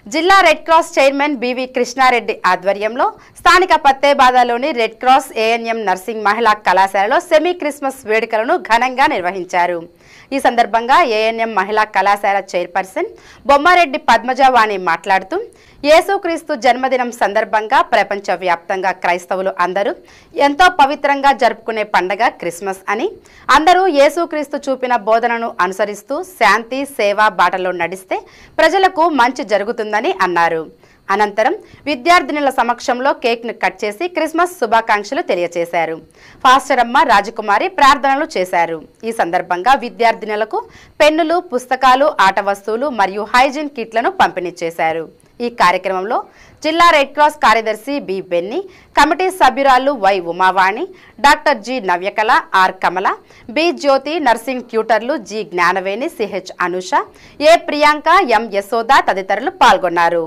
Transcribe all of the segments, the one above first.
జిల్లా red cross chairman BV Krishnareddy ఆధ్వర్యంలో స్థానిక పత్తేబాదలోని రెడ్ క్రాస్ ఏఎన్ఎం నర్సింగ్ మహిళా కళాశాలలో సెమీ క్రిస్మస్ వేడుకలను ఘనంగా నిర్వహించారు ఈ సందర్భంగా ఏఎన్ఎం మహిళా కళాశాల చైర్పర్సన్ బొమ్మారెడ్డి పద్మజవాణి మాట్లాడుతూ యేసుక్రీస్తు జన్మదినం సందర్భంగా ప్రపంచవ్యాప్తంగా క్రైస్తవులు అందరూ ఎంతో పవిత్రంగా జరుపుకునే పండగ క్రిస్మస్ అని అందరూ యేసుక్రీస్తు చూపిన బోధనను అనుసరిస్తూ శాంతి సేవ బాటలో నడిస్తే ప్రజలకు మంచి జరుగుతుందని అన్నారు అనంతరం విద్యార్థినుల సమక్షంలో కేక్ ను కట్ చేసి క్రిస్మస్ శుభాకాంక్షలు తెలియజేశారు ఫాస్టరమ్మ రాజకుమారి ప్రార్థనలు చేశారు ఈ సందర్భంగా విద్యార్థినులకు పెన్నులు పుస్తకాలు ఆట వస్తువులు మరియు హైజీన్ కిట్లను పంపిణీ చేశారు ఈ కార్యక్రమంలో జిల్లా రెడ్ క్రాస్ కార్యదర్శి బి బెన్ని కమిటీ సభ్యురాలు Y Umavani doctor G Navyakala R Kamala B Jyothi nursing ట్యూటర్లు G Gnanaveni CH Anusha A Priyanka M Yashoda తదితరులు పాల్గొన్నారు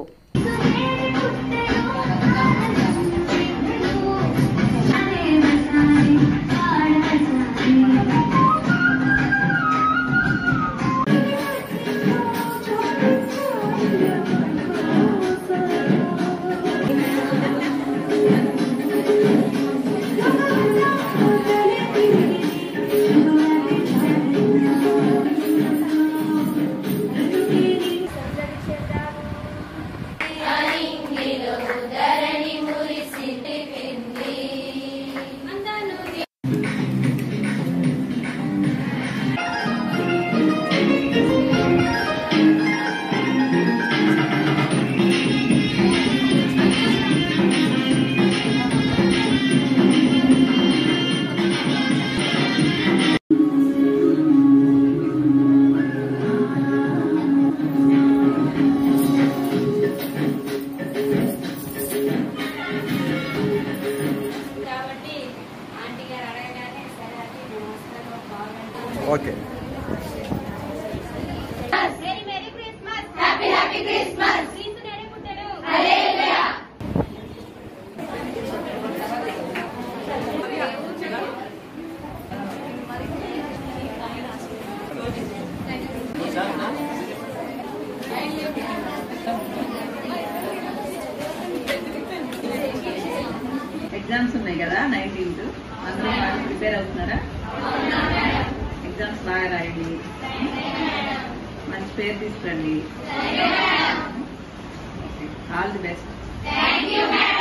కాబట్టి ఆంటీ గారు అడగగానే సరే అది నేను వస్తాను బాగుంటుంది okay very merry Christmas happy happy Christmas క్రీస్తు నేడే పుట్టాడు హల్లెలూయా ఎగ్జామ్స్ ఉన్నాయి కదా నైన్టీన్త్ అందరూ బాగా ప్రిపేర్ అవుతున్నారా ఎగ్జామ్స్ బాగా రాయండి మంచి పేరు తీసుకురండి all the best thank you madam